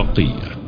بقية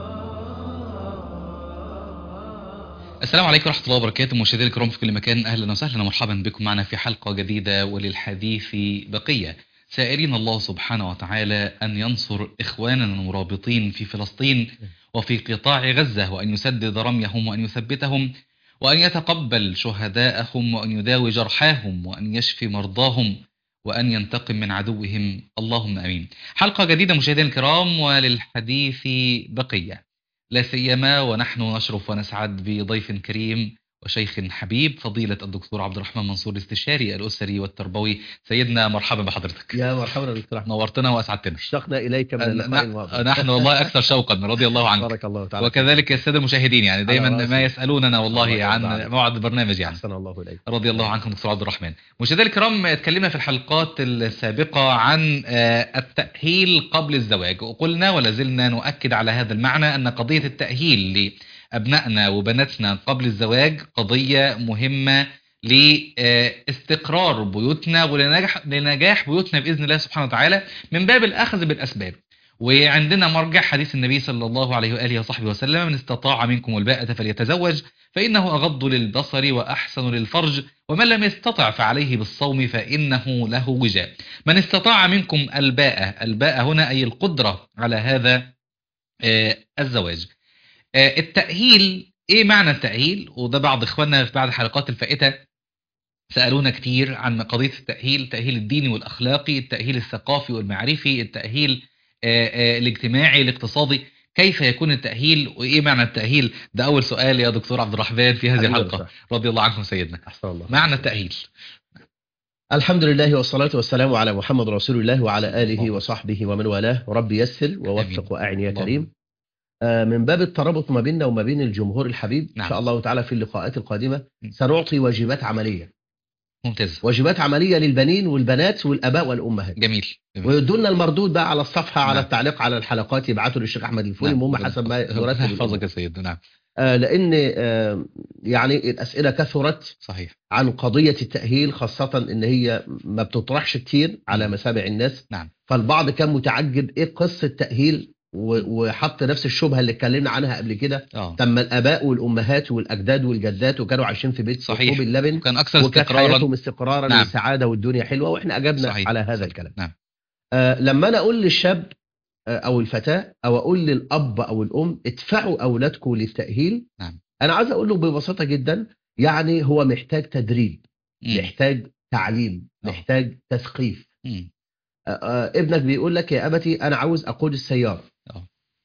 السلام عليكم ورحمة الله وبركاته مشاهدينا الكرام في كل مكان أهلا وسهلا ومرحبا بكم معنا في حلقة جديدة وللحديث بقية سائرين الله سبحانه وتعالى أن ينصر إخواننا المرابطين في فلسطين وفي قطاع غزة وأن يسدد رميهم وأن يثبتهم وأن يتقبل شهداءهم وأن يداوي جرحاهم وأن يشفي مرضاهم وأن ينتقم من عدوهم اللهم أمين حلقة جديدة مشاهدينا الكرام وللحديث بقية لا سيما ونحن نشرف ونسعد بضيف كريم وشيخ حبيب فضيلة الدكتور عبد الرحمن منصور الاستشاري الأسري والتربوي سيدنا مرحبا بحضرتك يا مرحبا دكتور احمد نورتنا وأسعدتنا اشتقنا اليك من اللقاء الماضي نحن والله أكثر شوقا رضي الله عنك بارك الله تعالى وكذلك السادة المشاهدين يعني دايما على رأسي. ما يسألوننا والله الله عن يرضى عليك. موعد البرنامج يعني احسن الله اليك رضي الله عنكم دكتور عبد الرحمن مشاهدينا الكرام اتكلمنا في الحلقات السابقة عن آه، التأهيل قبل الزواج وقلنا ولا زلنا نؤكد على هذا المعنى أن قضية التأهيل لأبنائنا وبناتنا قبل الزواج قضية مهمة لاستقرار بيوتنا ولنجاح لنجاح بيوتنا بإذن الله سبحانه وتعالى من باب الأخذ بالأسباب وعندنا مرجع حديث النبي صلى الله عليه وآله وصحبه وسلم من استطاع منكم الباءة فليتزوج فإنه أغض للبصر وأحسن للفرج ومن لم يستطع فعليه بالصوم فإنه له وجاء من استطاع منكم الباءة الباءة هنا أي القدرة على هذا آه، الزواج آه، التأهيل إيه معنى التأهيل وده بعض إخواننا في بعض الحلقات الفائتة سألونا كتير عن قضية التأهيل التأهيل الديني والأخلاقي التأهيل الثقافي والمعرفي التأهيل آه، آه، الاجتماعي الاقتصادي كيف يكون التأهيل وإيه معنى التأهيل ده أول سؤال يا دكتور عبد الرحمن في هذه حبيبي الحلقة وسهلا. رضي الله عنكم سيدنا احسن الله معنى التأهيل الحمد لله والصلاة والسلام على محمد رسول الله وعلى آله اللهم وصحبه ومن والاه رب يسر آمين. ووفق وأعني يا اللهم. كريم آه، من باب الترابط ما بيننا وما بين الجمهور الحبيب نعم. إن شاء الله تعالى في اللقاءات القادمة م. سنعطي واجبات عملية ممتاز واجبات عملية للبنين والبنات والآباء والأمهات جميل جميل. ويدوا لنا المردود بقى على الصفحة على نعم. التعليق على الحلقات يبعتوا للشيخ أحمد الفولي نعم. المهم حسب ما ربنا يرتب يحفظك الأمور. يا سيدنا نعم آه، لأن آه، يعني الأسئلة كثرت صحيح عن قضية التأهيل خاصة إن هي ما بتطرحش كتير على مسامع الناس نعم. فالبعض كان متعجب إيه قصة تأهيل و- وحط نفس الشبهة اللي اتكلمنا عنها قبل كده اه تم الآباء والأمهات والأجداد والجدات وكانوا عايشين في بيت صحيح. طوب اللبن كان أكثر وكانت استقرارا حياتهم استقرارا نعم. والسعادة والدنيا حلوة وإحنا أجبنا صحيح. على هذا صحيح. الكلام نعم آه لما أنا أقول للشاب آه، أو الفتاة أو أقول للأب أو الأم ادفعوا أولادكم للتأهيل نعم. أنا عايز أقول له ببساطة جدا يعني هو محتاج تدريب مم. محتاج تعليم آه. محتاج تثقيف مم. آه، آه، ابنك بيقول لك يا ابتي انا عاوز اقود السياره آه.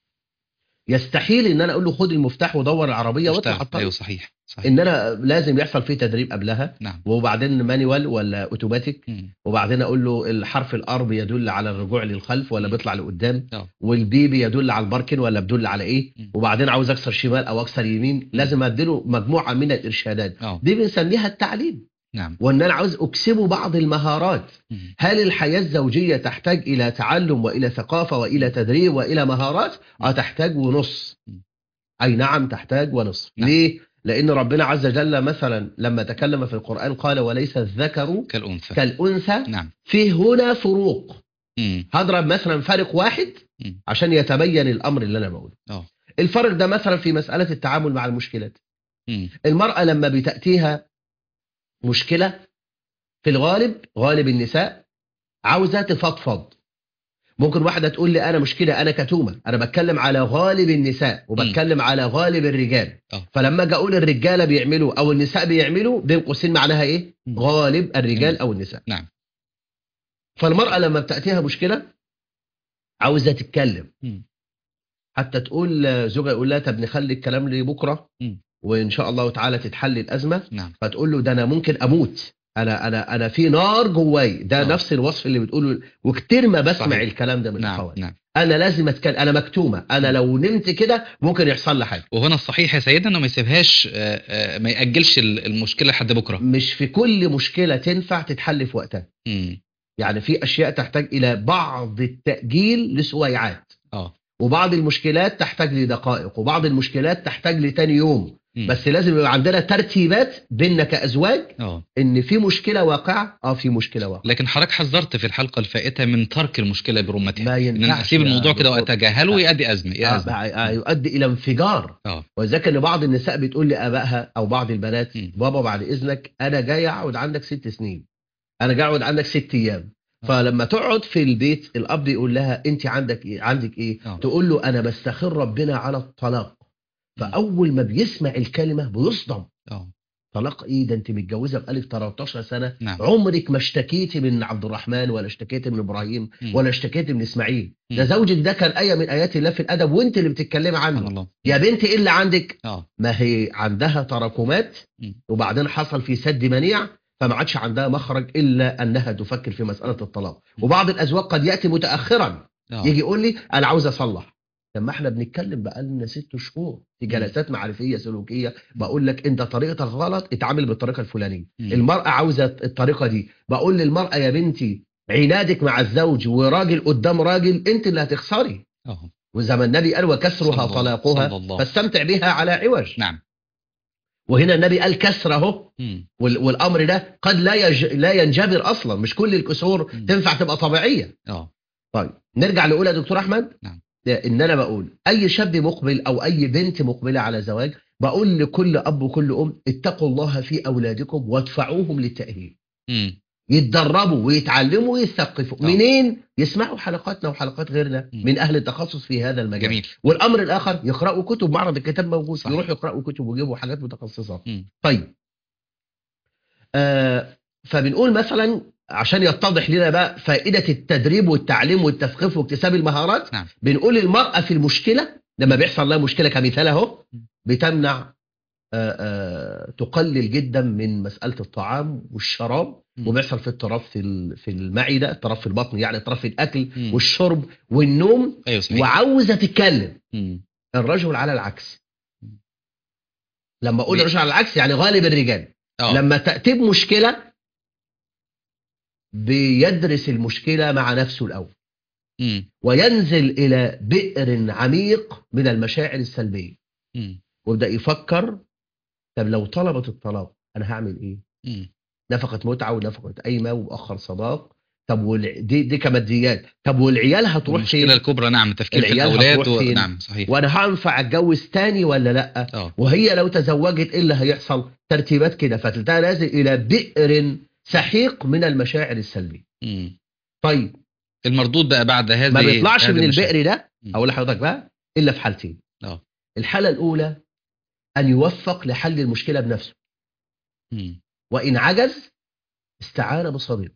يستحيل ان انا اقول له خد المفتاح ودور العربيه واطلع اشتغل. على الطريق ايوه صحيح صحيح ان انا لازم يحصل فيه تدريب قبلها نعم وبعدين مانيوال ولا اوتوماتيك مم. وبعدين اقول له الحرف الار بيدل على الرجوع للخلف ولا بيطلع لقدام آه. والبي بيدل على الباركن ولا بيدل على ايه مم. وبعدين عاوز اكسر شمال او اكسر يمين لازم اديله مجموعه من الارشادات اه دي بنسميها التعليم نعم وان انا عاوز اكسبه بعض المهارات مم. هل الحياة الزوجية تحتاج إلى تعلم وإلى ثقافة وإلى تدريب وإلى مهارات؟ أه تحتاج ونص م. أي نعم تحتاج ونصف نعم. ليه؟ لأن ربنا عز وجل مثلا لما تكلم في القرآن قال وليس الذكر كالأنثى كالأنثى نعم في هنا فروق مم. هضرب مثلا فارق واحد مم. عشان يتبين الأمر اللي أنا بقوله اه الفرق ده مثلا في مسألة التعامل مع المشكلات مم. المرأة لما بتأتيها مشكلة في الغالب غالب النساء عاوزة تفضفض ممكن واحدة تقول لي أنا مشكلة أنا كتومة أنا بتكلم على غالب النساء وبتكلم على غالب الرجال آه. فلما أجي أقول الرجالة بيعملوا أو النساء بيعملوا بين قوسين معناها إيه؟ مم. غالب الرجال مم. أو النساء نعم فالمرأة لما بتأتيها مشكلة عاوزة تتكلم مم. حتى تقول زوجها يقول لها طب نخلي الكلام لبكرة مم. وإن شاء الله تعالى تتحل الأزمة نعم فتقول له ده انا ممكن اموت انا انا انا في نار جواي ده آه. نفس الوصف اللي بتقوله وكتير ما بسمع صحيح. الكلام ده من نعم الاخوات نعم انا لازم اتكلم انا مكتومه انا لو نمت كده ممكن يحصل لي حاجه وهنا الصحيح يا سيدنا انه ما يسيبهاش آه، آه، ما ياجلش ال- المشكله لحد بكره مش في كل مشكله تنفع تتحل في وقتها مم. يعني في اشياء تحتاج الى بعض التاجيل لسويعات اه وبعض المشكلات تحتاج لدقائق وبعض المشكلات تحتاج لتاني يوم مم. بس لازم يبقى عندنا ترتيبات بيننا كازواج اه ان في مشكله واقعه اه في مشكله واقعه لكن حضرتك حذرت في الحلقه الفائته من ترك المشكله برمتها ما ان ينفعش انا اسيب يا الموضوع كده دكتور. واتجاهله ويؤدي ازمه آه يا ازمه بقى- آه يؤدي الى انفجار اه وذلك ان بعض النساء بتقول لابائها او بعض البنات مم. بابا بعد اذنك انا جاي اقعد عندك ست سنين انا جاي اقعد عندك ست ايام فلما تقعد في البيت الاب يقول لها انت عندك ايه عندك ايه آه. تقول له انا بستخير ربنا على الطلاق فاول ما بيسمع الكلمه بيصدم اه طلاق ايه ده انت متجوزه بقالك 13 سنه نعم عمرك ما اشتكيتي من عبد الرحمن ولا اشتكيتي من ابراهيم مم. ولا اشتكيتي من اسماعيل مم. ده زوجك ده كان ايه من ايات الله في الادب وانت اللي بتتكلمي سبحان عنه الله يا بنتي ايه اللي عندك اه ما هي عندها تراكمات مم. وبعدين حصل في سد منيع فما عادش عندها مخرج الا انها تفكر في مساله الطلاق وبعض الازواج قد ياتي متاخرا اه يجي يقول لي انا عاوز اصلح لما احنا بنتكلم بقالنا ست شهور في جلسات معرفيه سلوكيه بقول لك انت طريقتك غلط اتعامل بالطريقه الفلانيه مم. المراه عاوزه الطريقه دي بقول للمراه يا بنتي عنادك مع الزوج وراجل قدام راجل انت اللي هتخسري اه وزي ما النبي قال صلى وكسرها الله- طلاقها صلى الله. فاستمتع بها على عوج نعم وهنا النبي قال كسر اهو مم. وال- والامر ده قد لا يج... لا ينجبر اصلا مش كل الكسور مم. تنفع تبقى طبيعيه اه طيب نرجع نقول يا دكتور احمد نعم. ان انا بقول اي شاب مقبل او اي بنت مقبله على زواج بقول لكل اب وكل ام اتقوا الله في اولادكم وادفعوهم للتاهيل مم. يتدربوا ويتعلموا ويثقفوا آه. منين يسمعوا حلقاتنا وحلقات غيرنا مم. من اهل التخصص في هذا المجال جميل والامر الاخر يقراوا كتب معرض الكتاب موجود صحيح. يروحوا يقراوا كتب ويجيبوا حاجات متخصصه مم. طيب آه فبنقول مثلا عشان يتضح لنا بقى فائده التدريب والتعليم والتثقيف واكتساب المهارات نعم. بنقول المراه في المشكله لما بيحصل لها مشكله كمثال اهو بتمنع آه آه تقلل جدا من مساله الطعام والشراب مم. وبيحصل في اضطراب في ال- في المعده اضطراب في البطن يعني اضطراب في الاكل مم. والشرب والنوم ايوه صحيح وعاوزه تتكلم مم. الرجل على العكس لما اقول بي- الرجل على العكس يعني غالب الرجال اه لما تأتي بمشكلة بيدرس المشكلة مع نفسه الأول مم. وينزل إلى بئر عميق من المشاعر السلبية مم. ويبدأ يفكر طب لو طلبت الطلاق أنا هعمل إيه؟ مم. نفقة متعة ونفقة قايمة ومؤخر صداق طب والع... دي, دي كماديات طب والعيال هتروح المشكله فين؟ الكبرى نعم التفكير في العيال الاولاد هتروح و... فين؟ نعم صحيح وأنا هنفع أتجوز تاني ولا لأ؟ اه وهي لو تزوجت ايه اللي هيحصل ترتيبات كده فتلتها نازل الى بئر سحيق من المشاعر السلبيه مم. طيب المردود بقى بعد هذه ما بيطلعش هذه من المشاكل. البئر ده مم. اقول لحضرتك بقى الا في حالتين اه الحاله الاولى ان يوفق لحل المشكله بنفسه مم. وان عجز استعان بصديق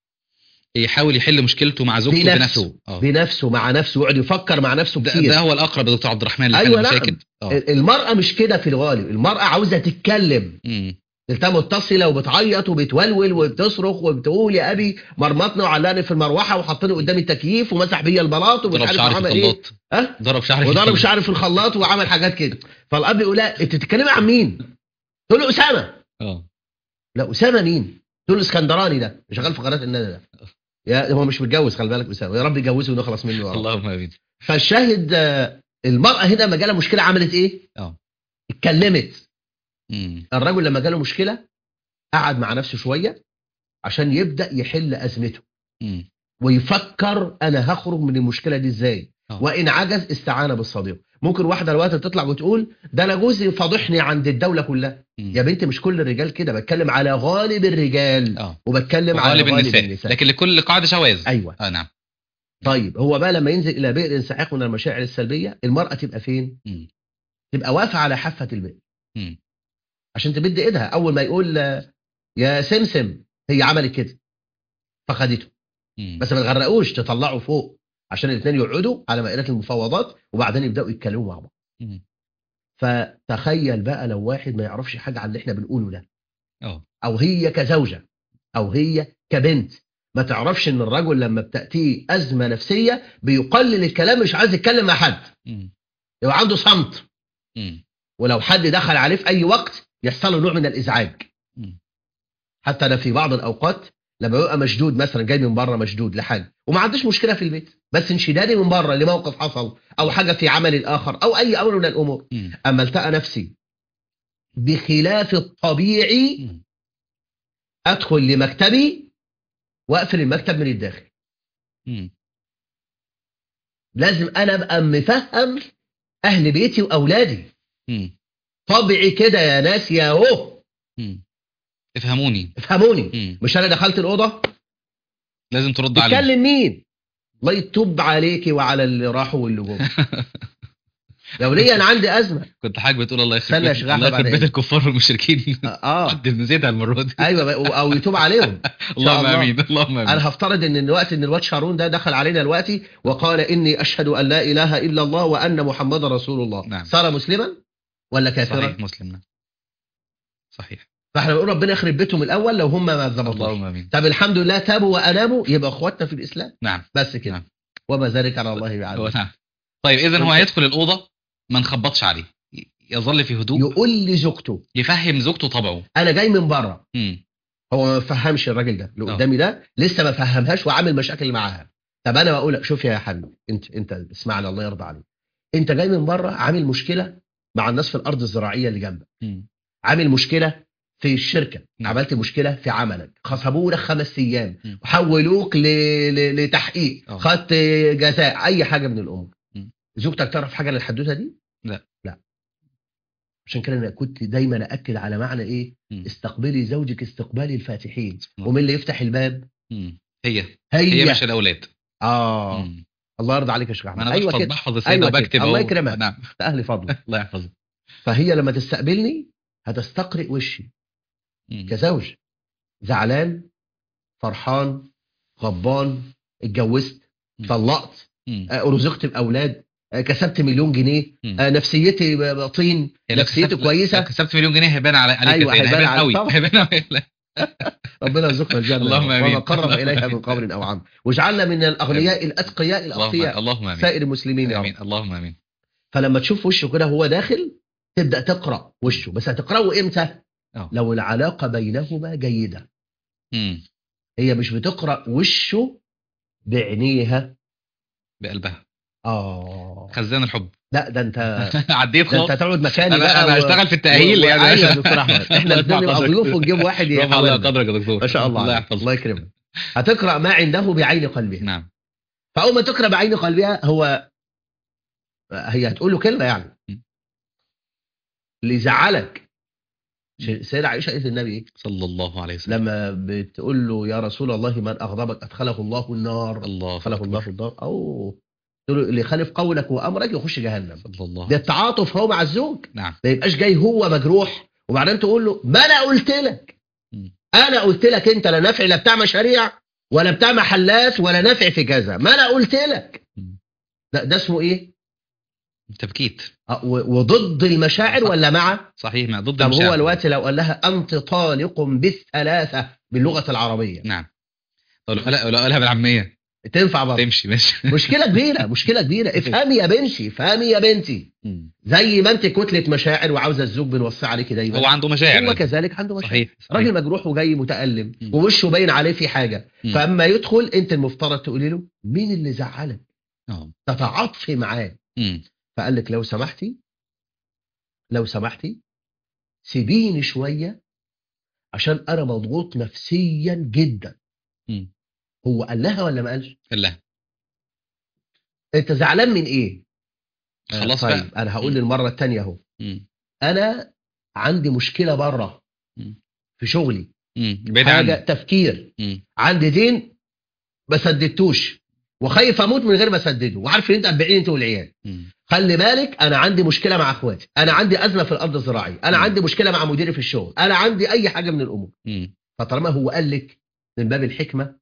يحاول يحل مشكلته مع زوجته بنفسه بنفسه اه بنفسه مع نفسه يقعد يفكر مع نفسه ده, كتير ده هو الاقرب يا دكتور عبد الرحمن لحل أيوة، نعم. المشاكل اه المراه مش كده في الغالب المراه عاوزه تتكلم مم. انت متصله وبتعيط وبتولول وبتصرخ وبتقول يا ابي مرمطني وعلقني في المروحه وحطني قدام التكييف ومسح بيا البلاط ومش ضرب عارف شعري في عمل ايه الخلاط ها ضرب شعري في وضرب الخلاط. شعري في الخلاط وعمل حاجات كده فالاب يقول لها انت بتتكلمي عن مين؟ تقول له اسامه اه لا اسامه مين؟ تقول له اسكندراني ده شغال في قناه الندى ده يا هو مش متجوز خلي بالك اسامه يا رب يجوزه ونخلص منه يا رب اللهم امين فالشاهد آه، المراه هنا لما جالها مشكله عملت ايه؟ اه اتكلمت مم. الرجل لما جاله مشكله قعد مع نفسه شويه عشان يبدا يحل ازمته مم. ويفكر انا هخرج من المشكله دي ازاي آه. وان عجز استعان بالصديق ممكن واحده دلوقتي تطلع وتقول ده انا جوزي فاضحني عند الدوله كلها مم. يا بنت مش كل الرجال كده بتكلم على غالب الرجال اه وبتكلم على غالب غالب النساء. النساء لكن لكل قاعده شواذ ايوه اه نعم طيب هو بقى لما ينزل الى بئر انسحاق من المشاعر السلبيه المراه تبقى فين مم. تبقى واقفه على حافه البئر مم. عشان تمد ايدها اول ما يقول آه، يا سمسم هي عملت كده فخدته مم. بس ما تغرقوش تطلعوا فوق عشان الاثنين يقعدوا على مائده المفاوضات وبعدين يبداوا يتكلموا مع بعض مم. فتخيل بقى لو واحد ما يعرفش حاجه عن اللي احنا بنقوله ده اه او هي كزوجه او هي كبنت ما تعرفش ان الرجل لما بتاتيه ازمه نفسيه بيقلل الكلام مش عايز يتكلم مع حد مم. يبقى عنده صمت مم. ولو حد دخل عليه في اي وقت يحصل له نوع من الازعاج مم. حتى انا في بعض الاوقات لما يبقى مشدود مثلا جاي من بره مشدود لحاجه وما عندوش مشكله في البيت بس انشدادي من بره لموقف حصل او حاجه في عمل الاخر او اي امر من الامور مم. اما التقى نفسي بخلاف الطبيعي مم. ادخل لمكتبي واقفل المكتب من الداخل مم. لازم انا ابقى مفهم اهل بيتي واولادي مم. طبيعي كده يا ناس يا هو مم. افهموني افهموني مم. مش انا دخلت الاوضه لازم ترد عليه بتكلم مين الله يتوب عليكي وعلى اللي راحوا واللي جم لو ليا انا عندي ازمه كنت حاجة بتقول الله يخرب استنى يا بيت شيخ الله أحمد يخرب بعد بيت إيه؟ الكفار والمشركين اه حد نزيدها المرة دي ايوه او يتوب عليهم اللهم الله. امين اللهم امين انا هفترض ان الوقت ان الواد شارون ده دخل علينا دلوقتي وقال اني اشهد ان لا اله الا الله وان محمد رسول الله نعم. صار مسلما ولا كافرا صحيح مسلم نعم. صحيح فاحنا بنقول ربنا يخرب بيتهم الاول لو هم ما ظبطوش اللهم امين طب الحمد لله تابوا وانابوا يبقى اخواتنا في الاسلام نعم بس كده نعم. وما ذلك على الله هو بعزيز نعم طيب اذا هو قلت- هيدخل الاوضه ما نخبطش عليه ي- يظل في هدوء يقول لزوجته يفهم زوجته طبعه انا جاي من بره مم. هو ما فهمش الراجل ده اللي آه. قدامي ده لسه ما فهمهاش وعامل مشاكل معاها طب انا بقول لك شوف يا حبيبي انت انت اسمعني الله يرضى عليك انت جاي من بره عامل مشكله مع الناس في الارض الزراعيه اللي جنبك مم. عامل مشكله في الشركه نعم. عملت مشكله في عملك خصبوا لك خمس ايام مم. وحولوك ل... ل... لتحقيق آه. خدت جزاء اي حاجه من الامور مم. زوجتك تعرف حاجه للحدوته دي لا. لا عشان كده انا كنت دايما اكد على معنى ايه مم. استقبلي زوجك استقبال الفاتحين سبحان الله. ومين اللي يفتح الباب مم. هي هي, هي مش الاولاد اه مم. الله يرضى عليك يا شيخ ما احمد انا ايوه بحفظ كده بحفظ السيده أيوة كده. وبكتب الله أهو. يكرمك. نعم اهل فضل الله يحفظك فهي لما تستقبلني هتستقرئ وشي مم. كزوج زعلان فرحان غضبان اتجوزت مم. طلقت مم. آه، رزقت باولاد آه، كسبت مليون جنيه مم. آه، نفسيتي ب- ب- طين هي لو نفسيتي كسبت- لو كويسه كسبت مليون جنيه هيبان على عليك أيوة، يا سيدي. هيبان هيبان عليك قوي طبعا. هيبان قوي ربنا يرزقنا الجنه اللهم آمين. وما قرب اللهم اليها من آمين. قول او عمل واجعلنا من الاغنياء الاتقياء اللهم الاخفياء اللهم امين سائر المسلمين يا رب امين اللهم امين فلما تشوف وشه كده هو داخل تبدا تقرا وشه بس هتقراه امتى اه لو العلاقه بينهما جيده مم. هي مش بتقرا وشه بعينيها بقلبها اه خزان الحب لا ده انت عديت ده خلاص انت تقعد مكاني انا بقى انا و- هشتغل في التاهيل و- يعني ايوه يا دكتور احمد احنا الله نبقى يحفظك. ضيوف ونجيب واحد برافو على يحاولنا قدرك يا دكتور ما شاء الله الله عليك. يحفظك الله يكرمك هتقرا ما عنده بعين قلبها نعم فاول ما تقرا بعين قلبها هو هي هتقول له كلمه يعني م. اللي يزعلك سيدة عائشه قالت للنبي ايه صلى الله عليه وسلم لما بتقول له يا رسول الله من اغضبك ادخله الله النار الله ادخله أكبر. الله النار او تقول له اللي يخالف قولك وامرك يخش جهنم صلى الله ده التعاطف هو مع الزوج نعم ما يبقاش جاي هو مجروح وبعدين تقول له ما انا قلت لك م. انا قلت لك انت لا نافع لا بتاع مشاريع ولا بتاع محلات ولا نافع في كذا ما انا قلت لك م. ده, ده اسمه ايه تبكيت أه، و- وضد المشاعر ولا مع صحيح مع ضد طب هو المشاعر. الوقت لو قال لها انت طالق بالثلاثه باللغه العربيه نعم طب لو قالها لو قالها بالعاميه تنفع برضه تمشي ماشي مشكله كبيره مشكله كبيره افهمي يا بنتي افهمي يا بنتي مم. زي ما انت كتله مشاعر وعاوزه الزوج بنوصي عليك دايما هو عنده مشاعر هو كذلك عنده مشاعر صحيح صحيح. راجل مجروح وجاي متألم مم. ووشه باين عليه في حاجة مم. فأما يدخل أنت المفترض تقولي له مين اللي زعلك اه تتعاطفي معاه مم. فقال لك لو سمحتي لو سمحتي سيبيني شوية عشان أنا مضغوط نفسيا جدا مم. هو قال لها ولا ما قالش الله أنت زعلان من إيه آه، خلاص طيب بقى أنا هقول مم. للمرة التانية أهو مم. أنا عندي مشكلة بره مم. في شغلي مم. بعيد حاجة عنه تفكير مم. عندي دين ما سددتوش وخايف اموت من غير ما اسدده وعارف ان انت هتبيعيني انت والعيال مم. خلي بالك انا عندي مشكله مع اخواتي انا عندي ازمه في الارض الزراعيه انا مم. عندي مشكله مع مديري في الشغل انا عندي اي حاجه من الامور مم. فطالما هو قال لك من باب الحكمه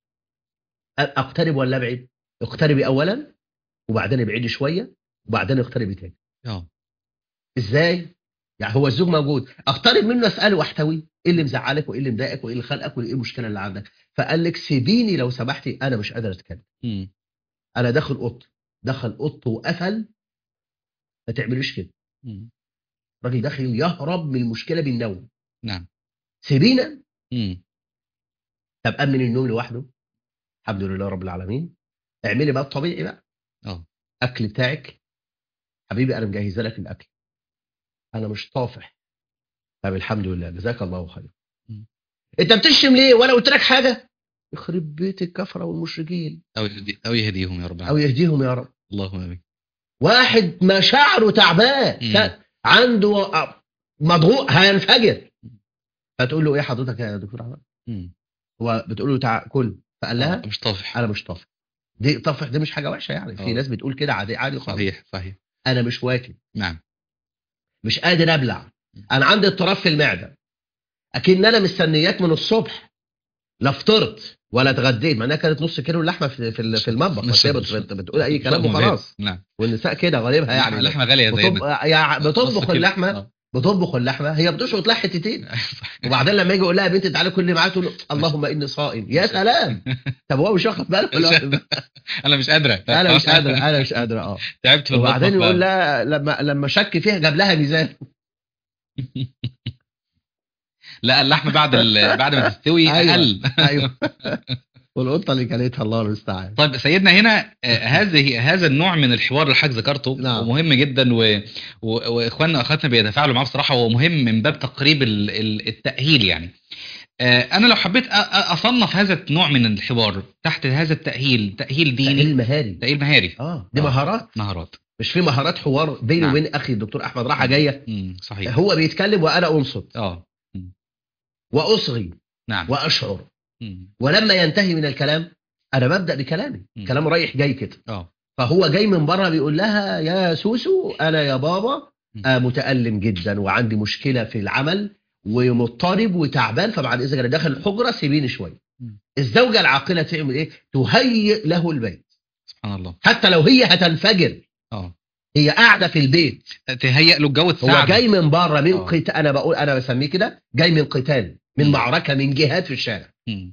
اقترب ولا ابعد اقتربي اولا وبعدين ابعدي شويه وبعدين اقتربي تاني اه ازاي يعني هو الزوج موجود اقترب منه اساله واحتويه ايه اللي مزعلك وايه اللي مضايقك وايه اللي خلقك وايه المشكله اللي عندك فقال لك سيبيني لو سمحتي انا مش قادر اتكلم مم. انا داخل اوضتي دخل اوضته وقفل ما تعملوش كده مم. الراجل داخل يهرب من المشكله بالنوم نعم سيبينا مم. طب امن النوم لوحده الحمد لله رب العالمين اعملي بقى الطبيعي بقى اه اكل بتاعك حبيبي انا مجهزه لك الاكل انا مش طافح طب الحمد لله جزاك الله خير مم. انت بتشتم ليه ولا قلت لك حاجه يخرب بيت الكفره والمشركين او يهدي او يهديهم يا رب او يهديهم يا رب اللهم امين واحد مشاعره تعبان مم. ك- عنده مضغوط هينفجر فتقول له ايه حضرتك يا دكتور احمد مم. هو بتقول له تعال كل فقال لها مش طافح انا مش طافح دي طفح دي مش حاجه وحشه يعني في آه. ناس بتقول كده عادي عادي خالص صحيح صحيح انا مش واكل نعم مش قادر ابلع انا عندي اضطراب في المعده اكن انا مستنياك من الصبح لا فطرت ولا اتغديت ما انها كانت نص كيلو لحمه في في في المطبخ ما بس هي شاء بت- الله. بت- بتقول اي كلام ممتاز. وخلاص نعم والنساء كده غالبها يعني اللحمه غاليه يا بتطبخ, زينب يعني نص بتطبخ كيلو. اللحمه آه. بتطبخ اللحمه هي بتشرط لها حتتين وبعدين لما يجي يقول لها يا بنتي تعالي كل معايا تقول له اللهم اني صائم يا سلام طب هو مش واخد باله ولا واخد باله؟ انا مش قادره انا مش قادر انا مش قادر اه تعبت في وبعدين المطبخ يقول بقى. لها لما لما شك فيها جاب لها ميزان لا اللحمه بعد ال... بعد ما تستوي أيوة. اقل ايوه والقطه اللي كلتها الله المستعان طيب سيدنا هنا آه، هذه هذا النوع من الحوار اللي حضرتك ذكرته نعم. ومهم جدا و... و... واخواننا واخواتنا بيتفاعلوا معاه بصراحه وهو مهم من باب تقريب ال... ال- التاهيل يعني آه، انا لو حبيت أ- أ- اصنف هذا النوع من الحوار تحت هذا التاهيل تاهيل ديني تأهيل مهاري تاهيل مهاري اه دي آه. مهارات مهارات مش في مهارات حوار بيني نعم. وبين اخي الدكتور احمد راحه جايه امم صحيح هو بيتكلم وانا انصت اه واصغي نعم واشعر مم. ولما ينتهي من الكلام انا ببدا بكلامي مم. كلام رايح جاي كده اه فهو جاي من بره بيقول لها يا سوسو انا يا بابا مم. آه متالم جدا وعندي مشكله في العمل ومضطرب وتعبان فبعد اذا انا داخل الحجره سيبيني شويه مم. الزوجه العاقله تعمل ايه تهيئ له البيت سبحان الله حتى لو هي هتنفجر اه هي قاعده في البيت تهيأ له الجو هو تساعده جاي من بره من آه. قتال انا بقول انا بسميه كده جاي من قتال من مم. معركه من جهاد في الشارع مم.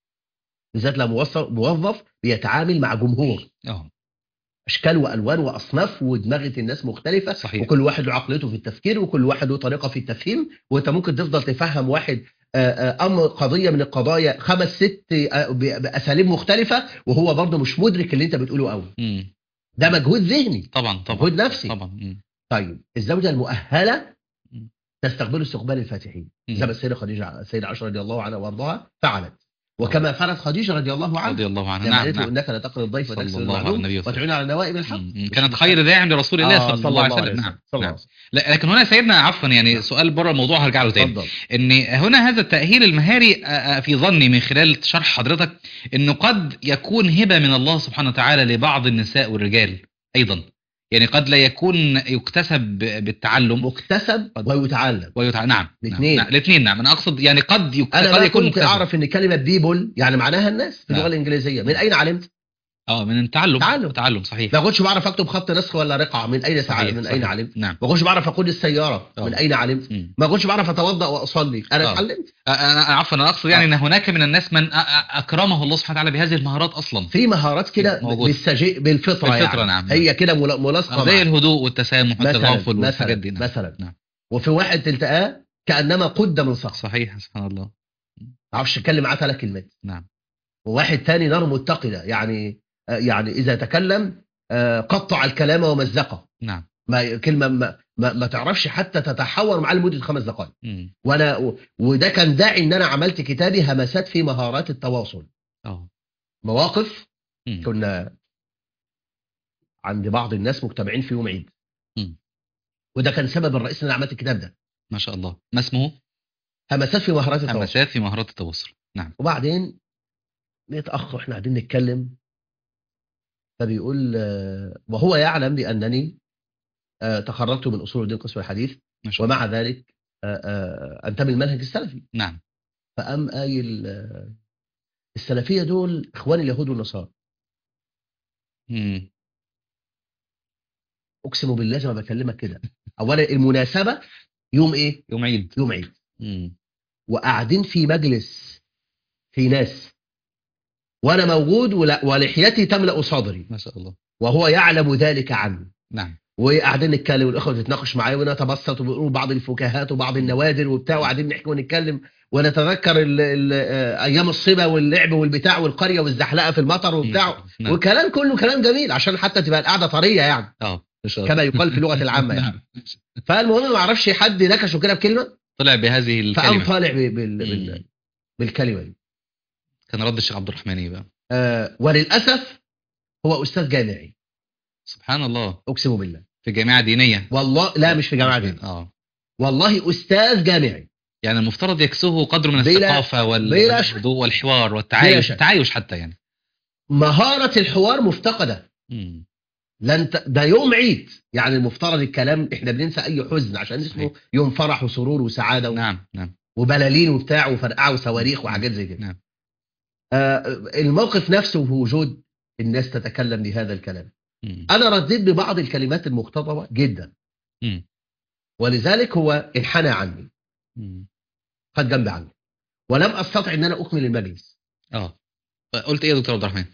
بالذات لو موظف موظف بيتعامل مع جمهور اه اشكال والوان واصناف ودماغه الناس مختلفه صحيح. وكل واحد له عقليته في التفكير وكل واحد له طريقه في التفهيم وانت ممكن تفضل تفهم واحد آه، آه، امر قضيه من القضايا خمس ست آه، ب- باساليب مختلفه وهو برضه مش مدرك اللي انت بتقوله قوي مم. ده مجهود ذهني طبعا طبعا مجهود نفسي طبعا مم. طيب الزوجه المؤهله مم. تستقبل استقبال الفاتحين مم. زي ما السيده خديجه السيده عائشه رضي الله عنها وارضاها فعلت وكما فعلت خديجه رضي الله عنها رضي الله عنه لما نعم قالت له نعم انك لا تقرا الضيف صلى وتكسر الله على المعدوم النبي وسلم. وتعين على نوائب الحق مم. كانت خير داعم لرسول الله آه، صلى الله عليه وسلم عليه نعم صلى الله نعم عليه وسلم. لا لكن هنا سيدنا عفوا يعني سؤال بره الموضوع هرجع له تاني اتفضل ان هنا هذا التأهيل المهاري آه، آه، في ظني من خلال شرح حضرتك انه قد يكون هبة من الله سبحانه وتعالى لبعض النساء والرجال ايضا يعني قد لا يكون يكتسب ب- بالتعلم مكتسب ويتعلم ويتع... نعم الاثنين. نعم الاثنين نعم انا اقصد يعني قد يك... انا قد ما يكون كنت مكتسب. اعرف ان كلمه بيبول يعني معناها الناس في اللغه نعم. الانجليزيه من اين علمت اه من التعلم تعلم. تعلم صحيح ما كنتش بعرف اكتب خط نسخ ولا رقعه من اين تع... صحيح، من صحيح. اين علمت نعم ما كنتش بعرف اقود السياره آه. من اين علمت مم. ما كنتش بعرف اتوضا واصلي انا آه. اتعلمت آه، انا أنا عفوا انا اقصد يعني آه. ان هناك من الناس من أ- أ- اكرمه الله سبحانه وتعالى بهذه المهارات اصلا في مهارات كده موجود. بالسجي... بالفطره, بالفطرة، يعني. نعم. هي كده ملا- ملاصقه زي معاك. الهدوء والتسامح مثلا والتغافل مثلا والحاجات دي نعم. مثلا نعم. وفي واحد تلتقاه كانما قد من صخر صحيح سبحان الله ما اعرفش اتكلم معاه ثلاث كلمات نعم وواحد تاني نار متقده يعني آه، يعني اذا تكلم آه، قطع الكلام ومزقه نعم ما كلمه ما, ما, ما تعرفش حتى تتحور معاه لمده خمس دقائق مم. وانا و- وده كان داعي ان انا عملت كتابي همسات في مهارات التواصل اه مواقف مم. كنا عند بعض الناس مجتمعين في يوم عيد مم. وده كان سبب الرئيسي ان انا عملت الكتاب ده ما شاء الله ما اسمه همسات في مهارات التواصل همسات في مهارات التواصل نعم وبعدين لقيت اخ واحنا قاعدين نتكلم فبيقول آه، وهو يعلم بانني آه، تخرجت من اصول الدين قسم الحديث ما شاء الله ومع ذلك آه، آه، انتمي المنهج السلفي نعم فقام قايل آه، السلفيه دول اخوان اليهود والنصارى مم. اقسم بالله زي ما بكلمك كده اولا المناسبه يوم ايه يوم عيد يوم عيد مم. وقاعدين في مجلس في ناس وانا موجود ولا- ولحيتي تملا صدري ما شاء الله وهو يعلم ذلك عني نعم وقاعدين نتكلم والاخوه بتتناقش معايا ونتبسط وبيقولوا بعض الفكاهات وبعض النوادر وبتاع وقاعدين نحكي ونتكلم ونتذكر ال ال آه، ايام الصبا واللعب والبتاع والقريه والزحلقه في المطر وبتاع نعم. وكلام كله كلام جميل عشان حتى تبقى القعده طريه يعني اه ما شاء الله كما يقال في اللغه العامه يعني نعم فالمهم ما اعرفش حد نكشه كده بكلمه طلع بهذه فقام الكلمه طالع ب- بال... بال... مم. بالكلمه دي كان رد الشيخ عبد الرحمن ايه بقى آه وللاسف هو استاذ جامعي سبحان الله اقسم بالله في جامعه دينيه والله لا مش في جامعه دي اه والله استاذ جامعي يعني المفترض يكسوه قدر من بلا- الثقافه وال- بلا شك. والهدوء والحوار بلا والتعايش شك. التعايش حتى يعني مهاره الحوار مفتقده مم. لن ت... ده يوم عيد يعني المفترض الكلام احنا بننسى اي حزن عشان اسمه صحيح. يوم فرح وسرور وسعاده و... نعم نعم وبلالين وبتاع وفرقعه وصواريخ وحاجات زي كده نعم آه الموقف نفسه في وجود الناس تتكلم بهذا الكلام مم. انا رديت ببعض الكلمات المختطفه جدا مم. ولذلك هو انحنى عني مم. خد جنب عني ولم استطع ان انا اكمل المجلس اه قلت ايه يا دكتور عبد الرحمن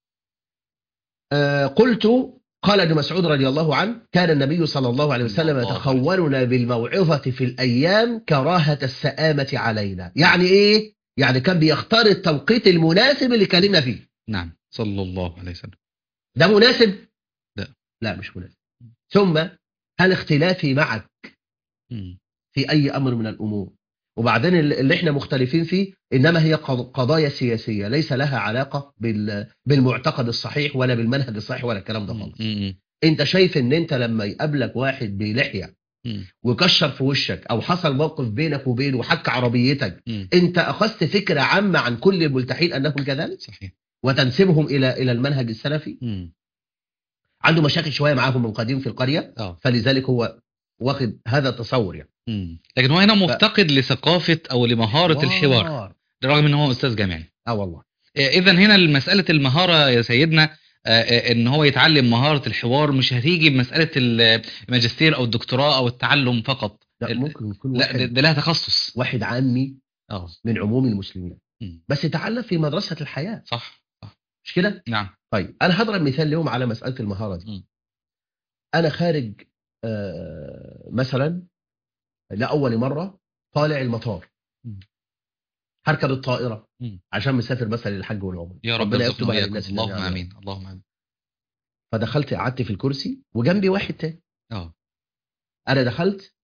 آه قلت قال ابن مسعود رضي الله عنه كان النبي صلى الله عليه وسلم الله عليه يتخولنا بالموعظة في الأيام كراهة السآمة علينا يعني إيه؟ يعني كان بيختار التوقيت المناسب اللي كلمنا فيه نعم صلى الله عليه وسلم ده مناسب؟ لا. لا مش مناسب ثم هل اختلافي معك مم. في أي أمر من الأمور وبعدين اللي اللي احنا مختلفين فيه إنما هي قض- قضايا سياسية ليس لها علاقة بال- بالمعتقد الصحيح ولا بالمنهج الصحيح ولا الكلام ده خالص مم. انت شايف ان انت لما يقابلك واحد بلحيه مم. وكشر في وشك او حصل موقف بينك وبينه وحك عربيتك مم. انت اخذت فكره عامه عن كل الملتحين انهم كذلك صحيح وتنسبهم الى الى المنهج السلفي مم. عنده مشاكل شويه معاهم من قديم في القريه اه فلذلك هو واخد هذا التصور يعني مم. لكن هو هنا مفتقد لثقافه او لمهاره الحوار وار. رغم ان هو استاذ جامعي اه والله اذا هنا مساله المهاره يا سيدنا آه، آه، ان هو يتعلم مهاره الحوار مش هتيجي بمساله الماجستير او الدكتوراه او التعلم فقط لا ال- ممكن يكون لا ده, واحد, ده لها تخصص واحد عامي اه من عموم المسلمين مم. بس يتعلم في مدرسه الحياه صح صح مش كده نعم طيب انا هضرب مثال اليوم على مساله المهاره دي مم. انا خارج آه، مثلا لاول مره طالع المطار مم. هركب الطائره مم. عشان مسافر مثلا للحج والعمره يا رب ربنا يرزقنا يكتب على وإياكم. الناس اللهم جميعاً. امين اللهم امين فدخلت قعدت في الكرسي وجنبي واحد تاني اه انا دخلت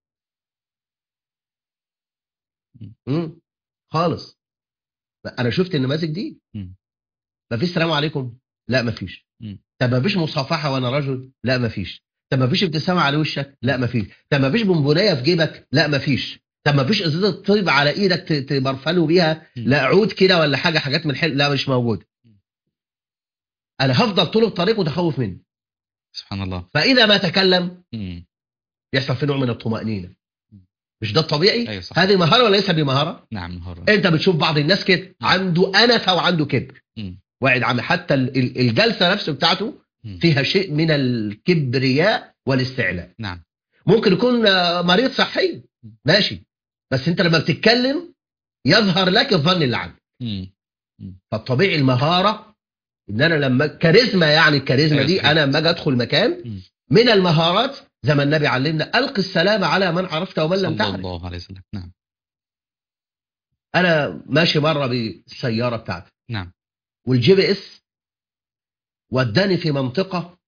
مم. مم. خالص انا شفت النماذج دي مم. مفيش سلام عليكم لا مفيش مم. طب مفيش مصافحه وانا رجل لا مفيش طب مفيش ابتسامه على وشك لا مفيش طب مفيش بونبونيه في جيبك لا مفيش طب مفيش ازازه طيب على ايدك ت- تبرفله بيها مم. لا عود كده ولا حاجه حاجات من الحل لا مش موجود انا هفضل طول الطريق متخوف منه سبحان الله فاذا ما تكلم مم. يحصل في نوع من الطمانينه مش ده الطبيعي ايوه صح هذه مهاره ولا ليس بمهاره نعم مهاره انت بتشوف بعض الناس كده عنده انفه وعنده كبر مم. واحد عامل حتى ال- ال- الجلسه نفسه بتاعته مم. فيها شيء من الكبرياء والاستعلاء نعم ممكن يكون آه، مريض صحي ماشي بس انت لما بتتكلم يظهر لك الظن اللي عندك مم. فالطبيعي المهاره ان انا لما كاريزما يعني الكاريزما أيوة دي صحيح. انا لما اجي ادخل مكان مم. من المهارات زي ما النبي علمنا القي السلام على من عرفت ومن لم صلى تعرف الله عليه وسلم نعم انا ماشي مره بالسياره بتاعتي نعم والجي بي اس وداني في منطقه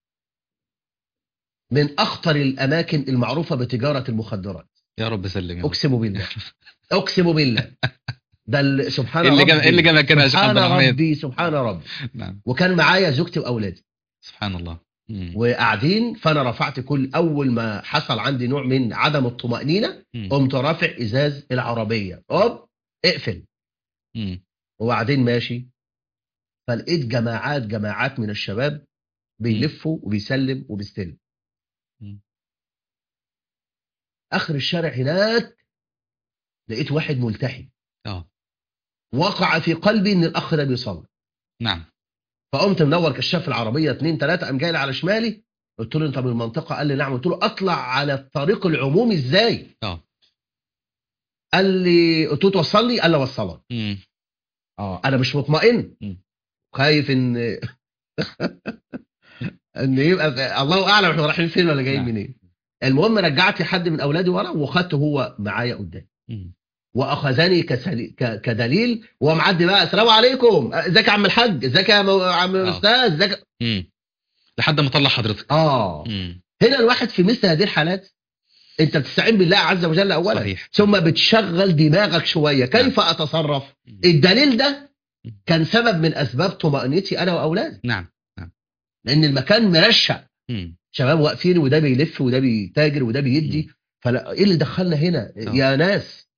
من اخطر الاماكن المعروفه بتجاره المخدرات يا رب سلم يا رب. اقسم بالله اقسم بالله ده ال- سبحان إيه اللي ربي جاب إيه اللي جابك هنا يا شيخ سبحان عبد الرحمن ربي سبحان ربي نعم وكان معايا زوجتي واولادي سبحان الله مم. وقاعدين فانا رفعت كل اول ما حصل عندي نوع من عدم الطمانينه مم. قمت رافع ازاز العربيه اوب اقفل مم. وبعدين ماشي فلقيت جماعات جماعات من الشباب بيلفوا وبيسلم وبيستلم مم. اخر الشارع هناك لقيت واحد ملتحي اه وقع في قلبي ان الاخ ده بيصلي نعم فقمت منور كشاف العربيه اتنين تلاته قام جاي لي على شمالي قلت له انت من المنطقه قال لي نعم قلت له اطلع على الطريق العمومي ازاي اه قال لي قلت له توصلني قال لي اوصلك مم. اه انا مش مطمئن مم. خايف ان ان يبقى في- الله اعلم احنا رايحين فين ولا جايين نعم. منين المهم رجعت لي حد من اولادي ورا وخدته هو معايا قدام مم. واخذني كسلي... ك... كدليل وهو معدي بقى السلام عليكم ازيك يا عم الحاج ازيك يا مو... عم آه. الاستاذ ازيك مم. لحد ما طلع حضرتك اه مم. هنا الواحد في مثل هذه الحالات انت بتستعين بالله عز وجل اولا صحيح ثم بتشغل دماغك شويه كيف اتصرف الدليل ده كان سبب من اسباب طمانينتي انا واولادي نعم لان المكان مرشق مم. شباب واقفين وده بيلف وده بيتاجر وده بيدي فلا ايه اللي دخلنا هنا آه. يا ناس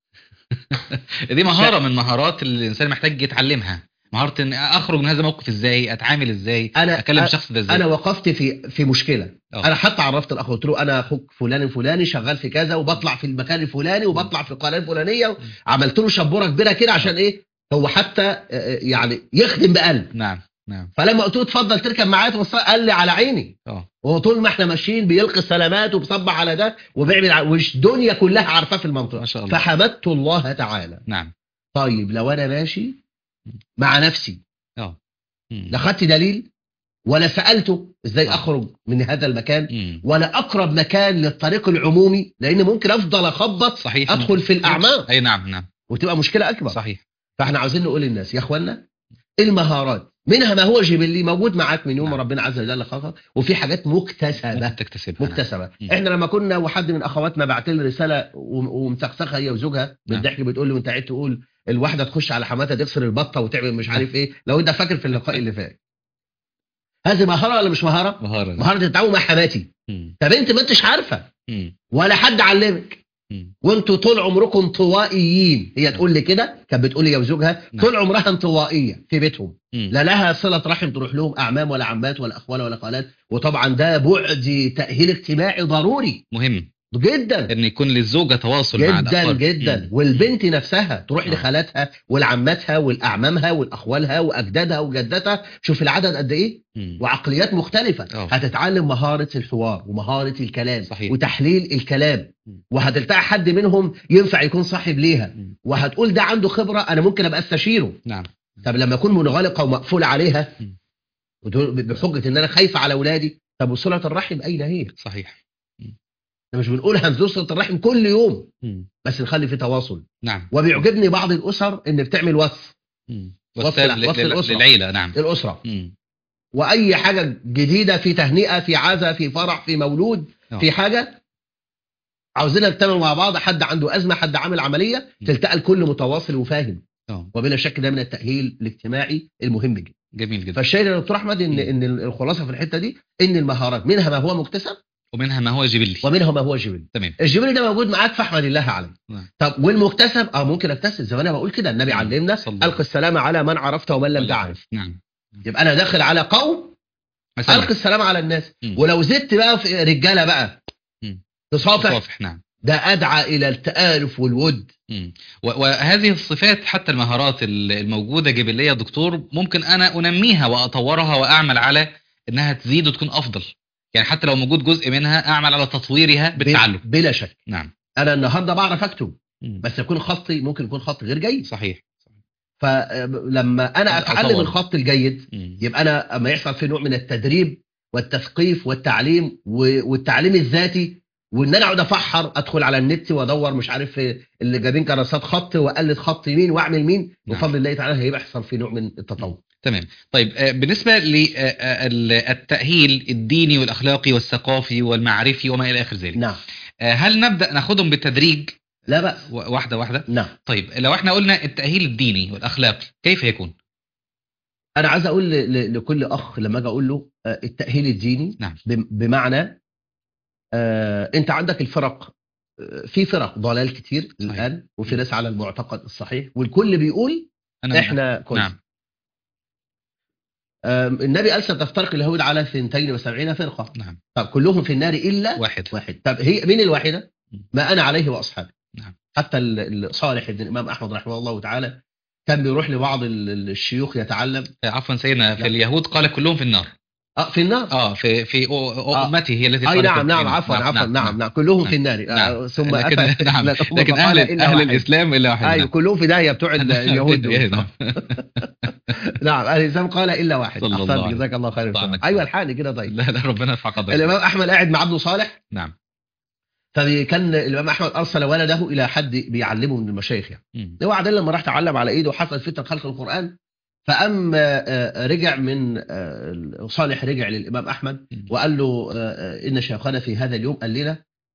دي مهارة من مهارات اللي الإنسان محتاج يتعلمها مهارة إن أخرج من هذا الموقف إزاي أتعامل إزاي انا أكلم الشخص ده إزاي انا وقفت في في مشكله آه. انا حتى عرفت الاخ قلت له انا اخوك فلان الفلاني شغال في كذا وبطلع في المكان الفلاني وبطلع في القناه الفلانيه عملت له شبوره كبيره كده عشان ايه هو حتى آه، آه، يعني يخدم بقلب نعم نعم فلما قلت له اتفضل تركب معايا توصل قال لي على عيني اه وهو طول ما احنا ماشيين بيلقي السلامات وبصبح على ده وبيعمل ع- والدنيا كلها عارفاه في المنطقه ما شاء الله فحمدت الله تعالى نعم طيب لو انا ماشي مع نفسي اه مم. لا خدت دليل ولا سالته ازاي آه. اخرج من هذا المكان مم. ولا اقرب مكان للطريق العمومي لان ممكن افضل اخبط صحيح ادخل في الاعماق أي نعم نعم وتبقى مشكله اكبر صحيح فاحنا عاوزين نقول للناس يا اخوانا المهارات منها ما هو جبلي موجود معاك من يوم نعم. ربنا عز وجل خلقك وفي حاجات مكتسبه ممكن تكتسبها نعم. مكتسبه مم. احنا لما كنا وحد من اخواتنا بعت لي رساله وم- ومسخسخه هي وزوجها نعم. بالضحك بتقول لي وانت قاعد تقول الواحده تخش على حماتها تكسر البطه وتعمل مش نعم. عارف ايه لو انت فاكر في اللقاء اللي فات هذه مهاره ولا مش مهاره مهارة مهاره التعامل مع حماتي مم. طب انت ما انتش عارفه مم. ولا حد علمك مم. وانتوا طول عمركم انطوائيين هي تقول لي كده كانت بتقول لي يا وزوجها نعم. طول عمرها انطوائيه في بيتهم مم. لا لها صله رحم تروح لهم اعمام ولا عمات ولا اخوال ولا خالات وطبعا ده بعد تاهيل اجتماعي ضروري مهم جدا ان يكون للزوجه تواصل مع جدا الاخر جدا مم. والبنت نفسها تروح آه. لخالاتها ولعماتها والاعمامها والاخوالها واجدادها وجدتها شوف العدد قد ايه مم. وعقليات مختلفة آه. هتتعلم مهارة الحوار ومهارة الكلام صحيح. وتحليل الكلام مم. وهتلتقي حد منهم ينفع يكون صاحب ليها مم. وهتقول ده عنده خبرة أنا ممكن أبقى استشيره نعم طب لما أكون منغلقة ومقفول عليها مم. وتقول- بحجة إن أنا خايفة على أولادي طب وصلة الرحم أين هي؟ صحيح احنا مش بنقول هنزور صلة الرحم كل يوم مم. بس نخلي في تواصل نعم وبيعجبني بعض الأسر إن بتعمل وصف مم. وصل- وصل لل- وصل لل- الأسرة. للعيله نعم الأسرة مم. وأي حاجة جديدة في تهنئة في عزا في فرح في مولود آه. في حاجة عاوزين نجتمع مع بعض حد عنده أزمة حد عامل عملية م. تلتقى الكل متواصل وفاهم اه وبلا شك ده من التأهيل الاجتماعي المهم جدا جميل جدا فالشيء يا دكتور أحمد إن م. إن الخلاصة في الحتة دي إن المهارات منها ما هو مكتسب ومنها ما هو جبلي ومنها ما هو جبل تمام الجبل ده موجود معاك فاحمد الله عليه نعم. طب والمكتسب اه ممكن اكتسب زي ما انا بقول كده النبي م. علمنا صلى الله القي السلام على من عرفت ومن لم ولا تعرف نعم يبقى انا داخل على قوم أسلم. القي السلام على الناس م. ولو زدت بقى في رجاله بقى م. تصافح صافح نعم ده ادعى الى التآلف والود مم. و- وهذه الصفات حتى المهارات ال- الموجودة جبلية يا دكتور ممكن أنا أنميها وأطورها وأعمل على إنها تزيد وتكون أفضل يعني حتى لو موجود جزء منها أعمل على تطويرها بالتعلم بلا شك نعم انا النهارده بعرف اكتب مم. بس يكون خطي ممكن يكون خط غير جيد صحيح فلما انا اتعلم أطور. الخط الجيد مم. يبقى انا اما يحصل في نوع من التدريب والتثقيف والتعليم و- والتعليم الذاتي وان انا اقعد افحر ادخل على النت وادور مش عارف اللي جايبين كراسات خط واقلد خط مين واعمل مين نعم. بفضل الله تعالى هيبقى يحصل في نوع من التطور تمام طيب آه، بالنسبة للتأهيل الديني والأخلاقي والثقافي والمعرفي وما إلى آخر ذلك نعم آه، هل نبدأ ناخدهم بالتدريج لا بأس و- واحدة واحدة نعم طيب لو احنا قلنا التأهيل الديني والأخلاقي كيف يكون انا عايز اقول ل- ل- لكل اخ لما اجي اقول له آه، التاهيل الديني نعم. بم- بمعنى آه، انت عندك الفرق آه، في فرق ضلال كتير صحيح. الان وفي ناس على المعتقد الصحيح والكل بيقول أنا احنا كويس نعم آم، النبي قال ستفترق اليهود على 72 فرقة نعم طب كلهم في النار إلا واحد واحد طب هي مين الواحدة م. ما أنا عليه وأصحابي نعم. حتى ال- ال- صالح بن الإمام أحمد رحمه الله تعالى كان بيروح لبعض ال- ال- الشيوخ يتعلم آه، عفوا سيدنا في لا. اليهود قال كلهم في النار اه في النار اه في في أو- أو- آه. امتي هي التي اي قالت نعم نعم كلهم. عفوا عفوا نعم نعم كلهم في النار آه، نعم. ثم لكن أتى نعم إلى الأمة لكن فقال اهل إلا اهل واحد. الاسلام الا واحد ايوه نعم. كلهم في داهيه بتوع ال- اليهود دول. نعم. نعم اهل الاسلام قال الا واحد صلى الله احسنت عليه جزاك الله خير طعمك. ايوه الحالي كده طيب لا لا ربنا يرفع قدرك الامام احمد قاعد مع ابنه صالح نعم فكان الامام احمد ارسل ولده الى حد بيعلمه من المشايخ يعني مم. هو بعدين لما راح تعلم على ايده وحصل فتنه خلق القران فأم آه، رجع من آه، صالح رجع للإمام أحمد مم. وقال له آه، إن شيخنا في هذا اليوم قال لنا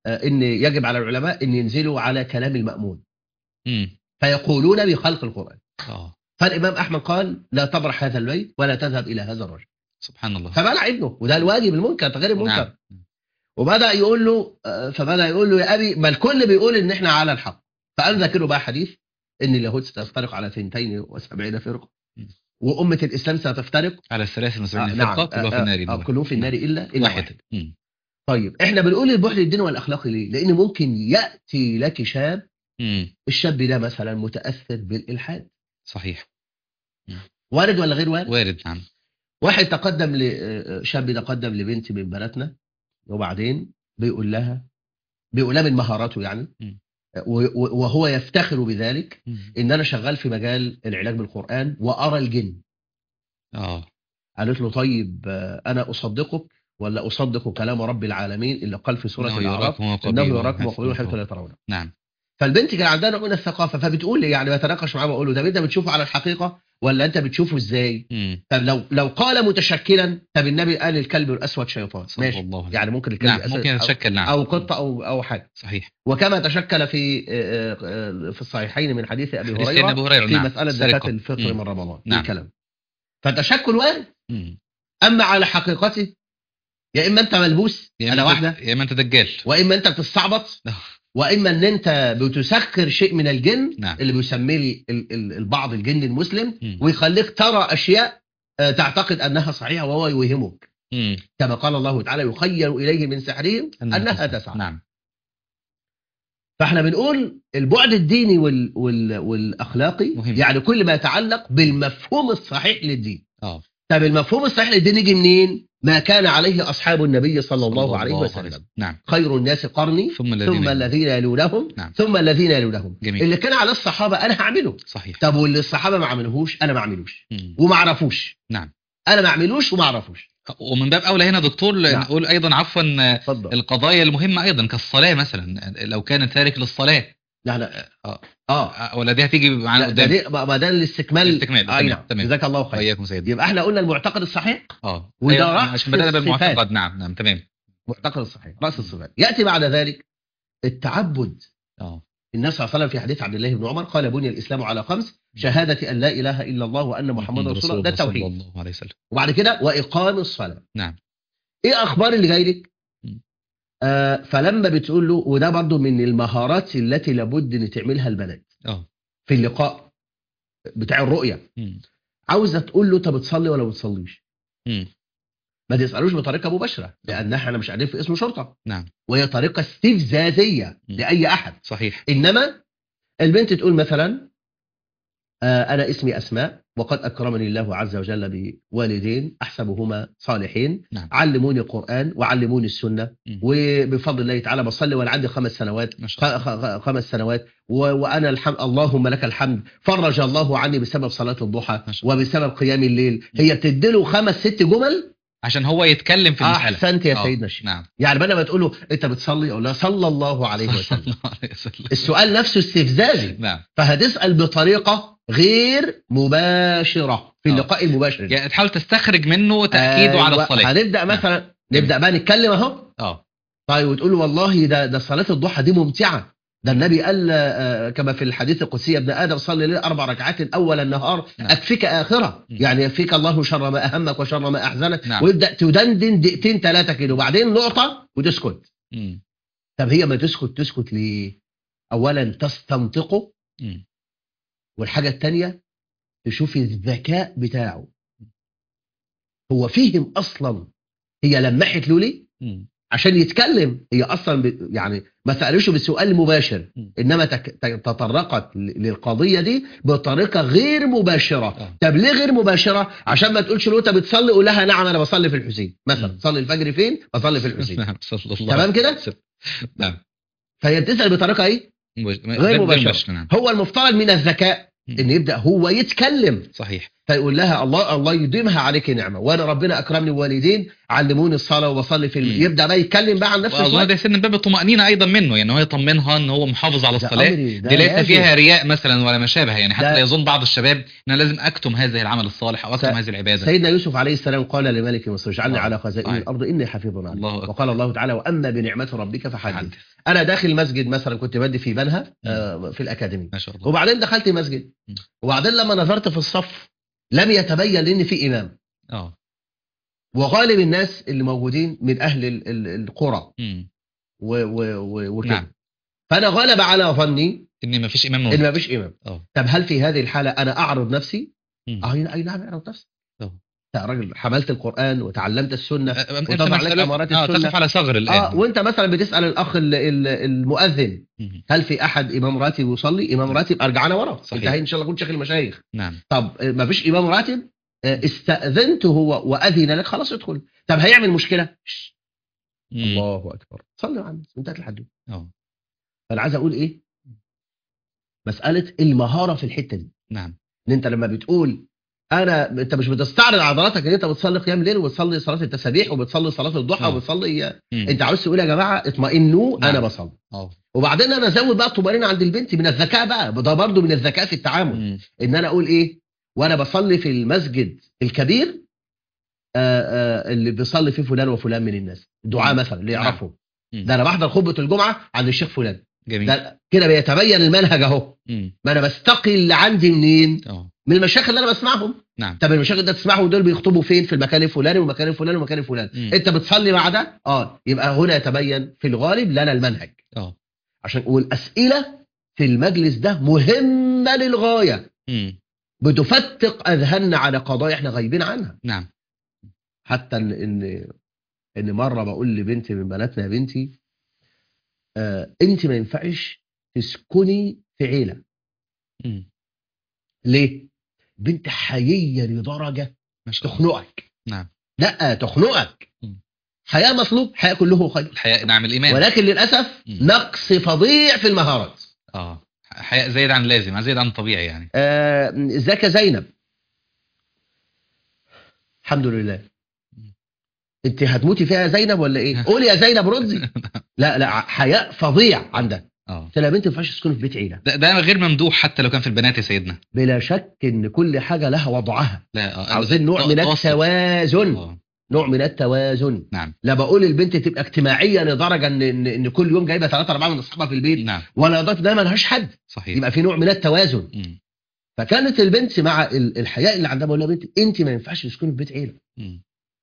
آه، ان يجب على العلماء ان ينزلوا على كلام المأمون مم. فيقولون بخلق القرآن اه فالإمام أحمد قال لا تبرح هذا البيت ولا تذهب إلى هذا الرجل سبحان الله فمنع ابنه وده الواجب المنكر تغير المنكر نعم وبدأ يقول له آه، فبدأ يقول له يا أبي ما الكل بيقول إن إحنا على الحق فقال ذاكره بقى حديث إن اليهود ستفترق على 72 فرقة م. وأمة الإسلام ستفترق على الثلاث آه، وسبعين نعم فرقة كلها في آه، النار آه، إلا واحد. كلهم في النار إلا إلا واحد, واحد مم. طيب إحنا بنقول البعد الديني والأخلاقي ليه؟ لأن ممكن يأتي لك شاب مم. الشاب ده مثلا متأثر بالإلحاد صحيح وارد ولا غير وارد؟ وارد نعم واحد تقدم ل آه، شاب تقدم لبنت من بناتنا وبعدين بيقول لها بيقول لها من مهاراته يعني م. و- و- وهو يفتخر بذلك مم. ان انا شغال في مجال العلاج بالقران وارى الجن اه قالت له طيب آه، انا اصدقك ولا اصدق كلام رب العالمين اللي قال في سوره إنه الاعراف يراكم انه وقبيله يراكم من وقبيله حيث حيث لا لا ترونه نعم فالبنت كان عندها نوع من الثقافه فبتقول لي يعني بتناقش معاه بقول له طب انت بتشوفه على الحقيقه ولا انت بتشوفه ازاي؟ مم. طب لو لو قال متشكلا طب النبي قال الكلب الاسود شيطان صلى ماشي الله عليه يعني ممكن الكلب نعم الأسود ممكن أو- يتشكل نعم او قطه او او حاجه صحيح وكما تشكل في آه، آه، في الصحيحين من حديث ابي حديث سيدنا هريره ابو هريره في نعم مساله السرقة. زكاه الفطر مم. من رمضان نعم. الكلام فتشكل وارد مم. اما على حقيقته يا اما انت ملبوس يا انا إما واحده أنت- يا اما انت دجال واما انت بتستعبط آه. واما ان انت بتسخر شيء من الجن نعم. اللي بيسميه ال- ال- ال- البعض الجن المسلم مم. ويخليك ترى اشياء آه، تعتقد انها صحيحه وهو يوهمك مم. كما قال الله تعالى يخيل اليه من سحرهم انها تسعى نعم فاحنا بنقول البعد الديني وال وال والاخلاقي مهم. يعني كل ما يتعلق بالمفهوم الصحيح للدين اه طب المفهوم الصحيح للدين يجي منين ما كان عليه اصحاب النبي صلى الله عليه وسلم نعم خير الناس قرني ثم الذين ثم الذين يلونهم نعم. ثم الذين يلونهم جميل. اللي كان على الصحابه انا هعمله صحيح طب واللي الصحابه ما عملوهوش انا ما اعملوش مم. وما اعرفوش نعم انا ما اعملوش وما اعرفوش ومن باب اولى هنا دكتور نعم. نقول ايضا عفوا آه، اتفضل القضايا المهمه ايضا كالصلاه مثلا لو كان تارك للصلاه لا لا اه اه آه، ولا دي هتيجي معانا لا، ده قدام دي- ما ما ده الاستكمال الاستكمال، اي تمام، نعم تمام. جزاك الله خير واياكم سيدي يبقى احنا قلنا المعتقد الصحيح اه وده أيوة، رأس عشان بدأنا الصفات. بالمعتقد نعم نعم تمام معتقد الصحيح راس الصفات ياتي بعد ذلك التعبد اه النبي صلى الله عليه وسلم في حديث عبد الله بن عمر قال بني الاسلام على خمس شهاده ان لا اله الا الله وان محمد رسول الله ده صلى التوحيد الله عليه وسلم وبعد كده واقام الصلاه نعم ايه اخبار اللي جاي لك م. آه فلما بتقول له وده برضو من المهارات التي لابد ان تعملها البنات اه في اللقاء بتاع الرؤيه مم. عاوزه تقول له انت بتصلي ولا ما بتصليش مم. ما تسالوش بطريقه مباشره لان احنا مش قاعدين في اسم شرطه نعم وهي طريقه استفزازيه م. لاي احد صحيح انما البنت تقول مثلا آه انا اسمي اسماء وقد اكرمني الله عز وجل بوالدين احسبهما صالحين نعم. علموني القران وعلموني السنه م. وبفضل الله تعالى بصلي وانا عندي خمس سنوات ما شاء خ- الله خ- خمس سنوات و- وانا الحمد اللهم لك الحمد فرج الله عني بسبب صلاه الضحى ما شاء الله. وبسبب قيام الليل هي بتديله خمس ست جمل عشان هو يتكلم في المسألة احسنت يا آه، سيدنا الشيخ نعم يعني بدل ما تقول له انت بتصلي او لا صلى الله عليه صلى وسلم الله عليه وسلم السؤال نفسه استفزازي نعم فهتسال بطريقه غير مباشره في آه. اللقاء المباشر يعني تحاول تستخرج منه تأكيده على أيوة. الصلاة هنبدا مثلا نبدا بقى نتكلم اهو اه طيب وتقول له والله ده ده صلاه الضحى دي ممتعه ده النبي قال آه، كما في الحديث القدسي يا ابن ادم صلي لي اربع ركعات اول النهار نعم. اكفيك اخره م. يعني يكفيك الله شر ما اهمك وشر ما احزنك نعم. ويبدا تدندن دقيقتين ثلاثه كده وبعدين نقطه وتسكت مم. طب هي ما تسكت تسكت ليه؟ اولا تستنطقه مم. والحاجه الثانيه تشوف الذكاء بتاعه هو فهم اصلا هي لمحت له ليه؟ مم. عشان يتكلم هي اصلا ب... يعني ما سالوش بالسؤال المباشر مم. انما تك... ت- تطرقت ل- للقضيه دي بطريقه غير مباشره آه. طب ليه غير مباشره عشان ما تقولش له انت بتصلي قول لها نعم انا بصلي في الحسين مثلا مم. صلي الفجر فين بصلي في الحسين نعم صلى الله تمام عليه كده؟ وسلم. نعم فهي بتسال بطريقه ايه مباش- غير مباشرة. نعم هو المفترض من الذكاء مم. ان يبدا هو يتكلم صحيح فيقول لها الله الله يديمها عليك نعمه وانا ربنا اكرمني بوالدين علموني الصلاه وبصلي في الم... مم. يبدا بقى يتكلم بقى عن نفسه واظن شوية. ده سن من باب الطمأنينة ايضا منه يعني هو يطمنها ان هو محافظ على ده الصلاة أمري، ده دي ليس لازم. فيها رياء مثلا ولا ما شابه يعني حتى ده- لا يظن بعض الشباب ان أنا لازم اكتم هذا العمل الصالح او اكتم س- هذه العبادة سيدنا يوسف عليه السلام قال لملك مصر اجعلني آه. على خزائن صحيح. الارض اني حفيظ عليم الله أكبر. وقال الله تعالى واما بنعمه ربك فحدث حدث. انا داخل مسجد مثلا كنت بدي في بنها آه، في الاكاديميه ما شاء الله وبعدين دخلت مسجد م. وبعدين لما نظرت في الصف لم يتبين لي ان في امام اه وغالب الناس اللي موجودين من اهل ال- ال- القرى مم. و- و- و- وكده نعم فانا غلب على ظني ان ما فيش امام ان موجود ما فيش امام اه طب هل في هذه الحاله انا اعرض نفسي مم. اي اي نعم اعرض نفسي أه. انت راجل حملت القران وتعلمت السنه آه، انت وطبعا لك مسألة امارات اه السنه تقف على ثغر الان اه وانت مثلا بتسال الاخ ال- ال- المؤذن مم. هل في احد امام راتب يصلي امام راتب ارجعنا ورا صحيح. انت ان شاء الله كنت شيخ المشايخ نعم طب ما فيش امام راتب آه، استاذنته هو واذن لك خلاص ادخل طب هيعمل مشكله شش. مم. الله اكبر صلي على النبي انتهت الحدوته اه فانا عايز اقول ايه مساله المهاره في الحته دي نعم ان انت لما بتقول انا انت مش بتستعرض عضلاتك ان انت بتصلي قيام ليل وبتصلي صلاه التسابيح وبتصلي صلاه الضحى آه. وبتصلي مم. انت عاوز تقول يا جماعه اطمئنوا نعم. انا بصلي اه وبعدين انا ازود بقى الطمانينه عند البنت من الذكاء بقى ده برضه من الذكاء في التعامل مم. ان انا اقول ايه وانا بصلي في المسجد الكبير آآ آآ اللي بيصلي فيه فلان وفلان من الناس دعاء مم. مثلا اللي نعم. يعرفهم مم. ده انا بحضر خطبه الجمعه عند الشيخ فلان جميل ده كده بيتبين المنهج اهو مم. ما انا بستقي اللي عندي منين اه من المشايخ اللي انا بسمعهم نعم طب المشايخ ده تسمعهم دول بيخطبوا فين في المكان الفلاني والمكان الفلاني والمكان الفلاني مم. انت بتصلي مع ده اه يبقى هنا يتبين في الغالب لنا المنهج اه عشان والاسئله في المجلس ده مهمه للغايه مم. بتفتق اذهاننا على قضايا احنا غايبين عنها نعم حتى ان ان ان مره بقول لبنت من بناتنا يا بنتي آه انت ما ينفعش تسكني في عيله مم. ليه؟ بنت حييه لدرجه ما شاء الله تخنقك نعم لا تخنقك مم. حياه مطلوب حياه كله خير الحياء نعم الايمان ولكن للاسف مم. نقص فظيع في المهارات اه حياء زايد عن اللازم زايد عن الطبيعي يعني آه، ازيك يا زينب الحمد لله مم. انت هتموتي فيها يا زينب ولا ايه قولي يا زينب ردي لا لا حياء فظيع عندها اه قلت لها يا بنت ما ينفعش تسكني في بيت عيله ده, ده غير ممدوح حتى لو كان في البنات يا سيدنا بلا شك ان كل حاجه لها وضعها لا اه عاوزين نوع من واثق. التوازن اه نوع من التوازن نعم لا بقول البنت تبقى اجتماعيه لدرجه ان ان, إن كل يوم جايبه ثلاثه اربعه من اصحابها في البيت نعم ولا لدرجه ده ما لهاش حد صحيح يبقى في نوع من التوازن مم. فكانت البنت مع ال- الحياء اللي عندها بقول لها بنت انت ما ينفعش تسكني في بيت عيله مم.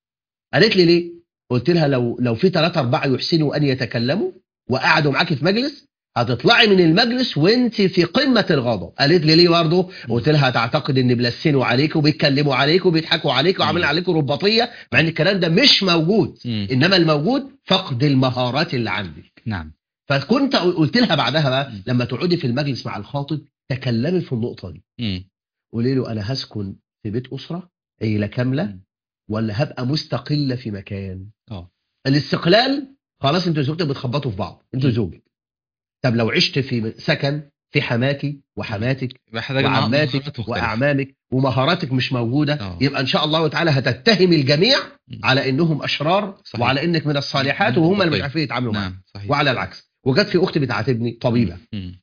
قالت لي ليه قلت لها لو لو في ثلاثه اربعه يحسنوا ان يتكلموا وقعدوا معاكي في مجلس هتطلعي من المجلس وانت في قمه الغضب قالت لي ليه برضه قلت لها هتعتقد ان بلسنوا عليك وبيتكلموا عليك وبيضحكوا عليك وعاملين مم. عليك رباطيه مع ان الكلام ده مش موجود مم. انما الموجود فقد المهارات اللي عندك نعم فكنت قلت لها بعدها بقى مم. لما تقعدي في المجلس مع الخاطب تكلمي في النقطه دي مم. قولي له انا هسكن في بيت اسره عيله كامله مم. ولا هبقى مستقله في مكان اه الاستقلال خلاص انتوا زوجتك بتخبطوا في بعض انتوا مم. زوجك طب لو عشت في سكن في حماكي وحماتك محتاج مهارات وعماتك مختلفة. واعمامك ومهاراتك مش موجوده اه. يبقى ان شاء الله تعالى هتتهم الجميع مم. على انهم اشرار صحيح. وعلى انك من الصالحات مم. وهم اللي مش طيب. عارفين يتعاملوا معاك نعم صحيح وعلى العكس وجت في اختي بتعاتبني طبيبه مم.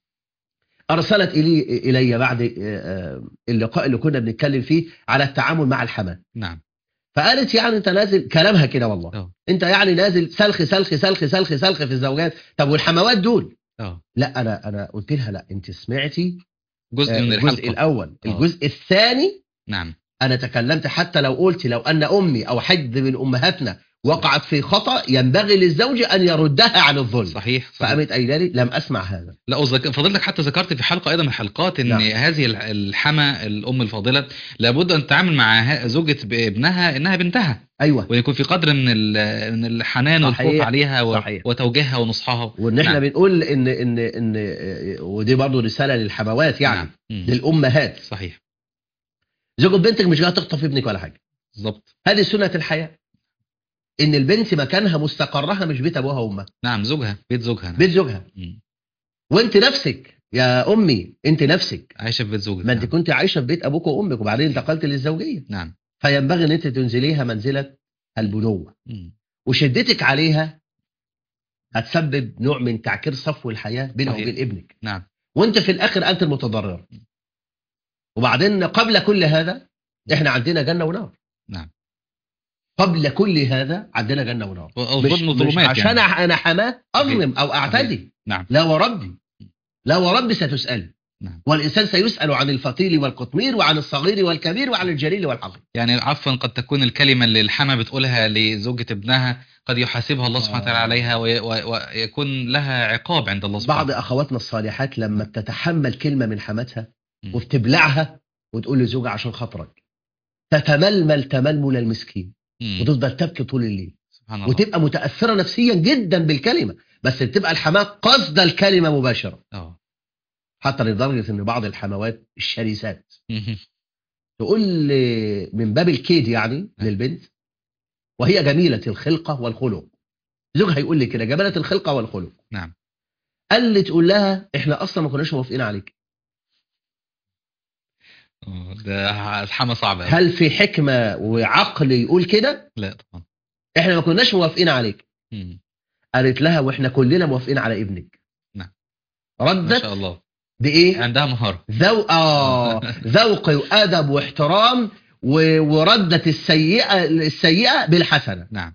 ارسلت الي الي بعد آه، آه، اللقاء اللي كنا بنتكلم فيه على التعامل مع الحماه نعم فقالت يعني انت نازل كلامها كده والله اه. انت يعني نازل سلخ سلخ سلخ سلخ سلخ في الزوجات طب والحموات دول اه لا انا انا قلت لها لا انت سمعتي جزء آه، من الجزء الحلقة الاول اه. الجزء الثاني نعم انا تكلمت حتى لو قلت لو ان امي او حد من امهاتنا وقعت في خطا ينبغي للزوج ان يردها عن الظلم صحيح, صحيح. فقامت قايله لي لم اسمع هذا لا وذك- فضلتك حتى ذكرت في حلقه ايضا من الحلقات ان نعم. هذه الح- الحما الام الفاضله لابد ان تتعامل مع ه- زوجة ب- ابنها انها بنتها ايوه ويكون في قدر من ال- من الحنان والخوف صحيح. عليها و- صحيح. وتوجيهها ونصحها وان احنا نعم. بنقول ان ان ان آه، ودي برضه رساله للحموات يعني نعم. مم. للامهات صحيح زوجة بنتك مش جايه تخطف ابنك ولا حاجه بالظبط هذه سنه الحياه ان البنت مكانها مستقرها مش بيت ابوها وامها نعم زوجها بيت زوجها نعم. بيت زوجها مم. وانت نفسك يا امي انت نفسك عايشه في بيت زوجها ما انت نعم. كنت عايشه في بيت ابوك وامك وبعدين انتقلت للزوجيه نعم فينبغي ان انت تنزليها منزله البنوه مم. وشدتك عليها هتسبب نوع من تعكير صفو الحياه بينك صحيح. وبين ابنك نعم وانت في الاخر انت المتضرر وبعدين قبل كل هذا احنا عندنا جنه ونار نعم قبل كل هذا عندنا جنه ونار مش, الظلم مش ظلمات عشان يعني. انا حماه اظلم او اعتدي نعم لا وربي لا وربي ستسأل نعم. والإنسان سيسأل عن الفطيل والقطمير وعن الصغير والكبير وعن الجليل والحقير يعني عفوا قد تكون الكلمة اللي الحما بتقولها لزوجة ابنها قد يحاسبها الله سبحانه وتعالى آه. عليها وي- وي- ويكون لها عقاب عند الله سبحانه بعض أخواتنا الصالحات لما بتتحمل كلمة من حماتها مم. وبتبلعها وتقول لزوجها عشان خاطرك تتململ تململ المسكين مم. وتفضل تبكي طول الليل سبحان الله وتبقى متأثرة نفسيا جدا بالكلمة بس بتبقى الحماة قصد الكلمة مباشرة اه حتى لدرجة ان بعض الحموات الشرسات مم. تقول لي من باب الكيد يعني للبنت وهي جميلة الخلقة والخلق زوجها يقول لي كده جميلة الخلقة والخلق نعم قال لي تقول لها احنا اصلا ما كناش موافقين عليك آه، ده حما صعبة أوي. هل في حكمة وعقل يقول كده لا طبعا احنا ما كناش موافقين عليك مم. قالت لها واحنا كلنا موافقين على ابنك نعم. ما ردت شاء الله بايه عندها مهارة ذوق آه ذوق وادب واحترام و- وردت السيئه السيئه بالحسنه نعم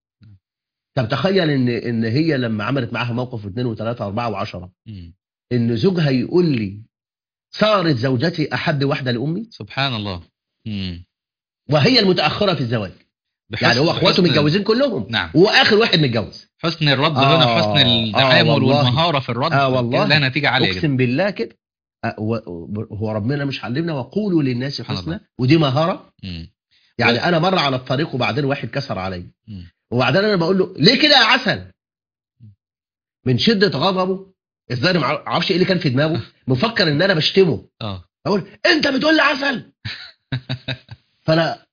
طب تخيل ان ان هي لما عملت معاها موقف اثنين وثلاثه واربعه وعشره مم. ان زوجها يقول لي صارت زوجتي احب واحده لامي سبحان الله مم. وهي المتاخره في الزواج بحسن- يعني هو اخواته بحسن- متجوزين كلهم نعم واخر واحد متجوز حسن الرد آه، هنا حسن آه التعامل والله. والمهارة في الرد آه والله. لها نتيجة عالية جدا اقسم بالله كده أه، و- هو ربنا مش علمنا وقولوا للناس سبحان حسنا الله. ودي مهاره مم. يعني بس- انا مره على الطريق وبعدين واحد كسر عليا مم. وبعدين انا بقول له ليه كده يا عسل من شده غضبه الظاهر ما اعرفش ايه اللي كان في دماغه مفكر ان انا بشتمه اه اقول انت بتقول لي عسل فانا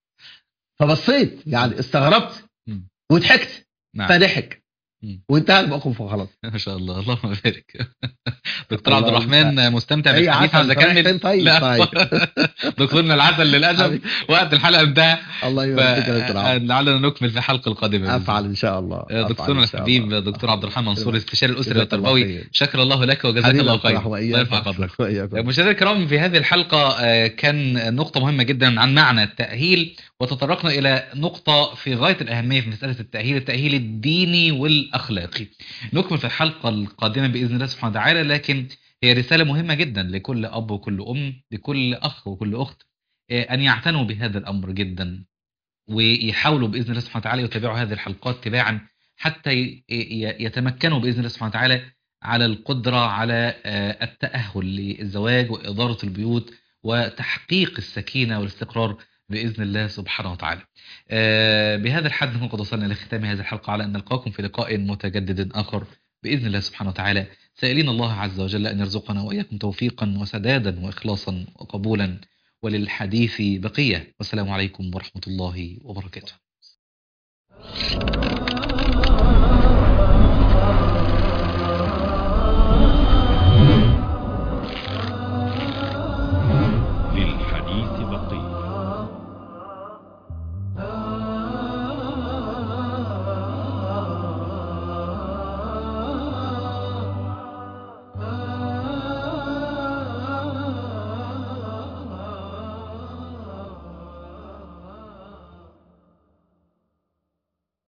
فبصيت يعني استغربت مم. وضحكت نعم فضحك مم. وانتهى الموقف وخلاص ما شاء الله اللهم بارك دكتور الله عبد الرحمن مستمتع اي بالحديث عسل عايز رايح فين اكمل طيب لا طيب دكتورنا العسل للاسف حبيبي. وقت الحلقه انتهى الله يبارك فيك يا دكتور عبد. فلعلنا نكمل في الحلقه القادمه بإذن افعل ان شاء الله الله. أفعل دكتورنا إن شاء الحبيب الله. دكتور عبد الرحمن منصور استشاري الاسري جزاك الله والتربوي خير. شكر الله لك وجزاك حبيبي الله يا دكتور خير أحمد، الله وإياك يرفع قدرك وإياك. مشاهدينا الكرام في هذه الحلقة آه، كان نقطة مهمة جدا عن معنى التأهيل وتطرقنا إلى نقطة في غاية الأهمية في مسألة التأهيل التأهيل الديني والأخلاقي نكمل في الحلقة القادمة بإذن الله سبحانه وتعالى لكن هي رسالة مهمة جدا لكل أب وكل أم لكل أخ وكل أخت آه، أن يعتنوا بهذا الأمر جدا ويحاولوا بإذن الله سبحانه وتعالى يتابعوا هذه الحلقات تباعا حتى ي- ي- يتمكنوا بإذن الله سبحانه وتعالى على القدرة على آه، التأهل للزواج وإدارة البيوت وتحقيق السكينة والاستقرار بإذن الله سبحانه وتعالى آه، بهذا الحد نكون قد وصلنا لختام هذه الحلقة على أن نلقاكم في لقاء متجدد آخر بإذن الله سبحانه وتعالى سائلين الله عز وجل أن يرزقنا وإياكم توفيقا وسدادا وإخلاصا وقبولا وللحديث بقية والسلام عليكم ورحمة الله وبركاته